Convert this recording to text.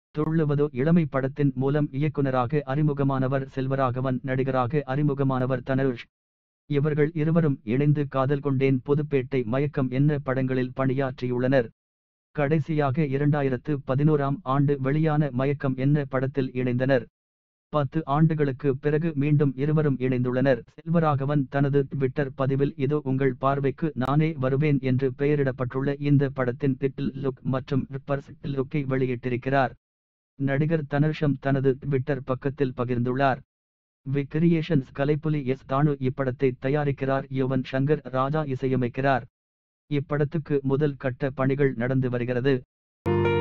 துள்ளுவதோ இளமை படத்தின் மூலம் இயக்குனராக அறிமுகமானவர் செல்வராகவன் நடிகராக அறிமுகமானவர் தனுஷ் இவர்கள் இருவரும் இணைந்து காதல் கொண்டேன் புதுப்பேட்டை மயக்கம் என்ன படங்களில் பணியாற்றியுள்ளனர் கடைசியாக இரண்டாயிரத்து பதினோராம் ஆண்டு வெளியான மயக்கம் என்ன படத்தில் இணைந்தனர் பத்து ஆண்டுகளுக்கு பிறகு மீண்டும் இருவரும் இணைந்துள்ளனர் செல்வராகவன் தனது ட்விட்டர் பதிவில் இதோ உங்கள் பார்வைக்கு நானே வருவேன் என்று பெயரிடப்பட்டுள்ள இந்த படத்தின் டிட்டில் லுக் மற்றும் ரிப்பர்ஸ் லுக்கை வெளியிட்டிருக்கிறார் நடிகர் தனுஷம் தனது ட்விட்டர் பக்கத்தில் பகிர்ந்துள்ளார் வி கிரியேஷன்ஸ் கலைப்புலி எஸ் தானு இப்படத்தை தயாரிக்கிறார் யுவன் சங்கர் ராஜா இசையமைக்கிறார் இப்படத்துக்கு முதல் கட்ட பணிகள் நடந்து வருகிறது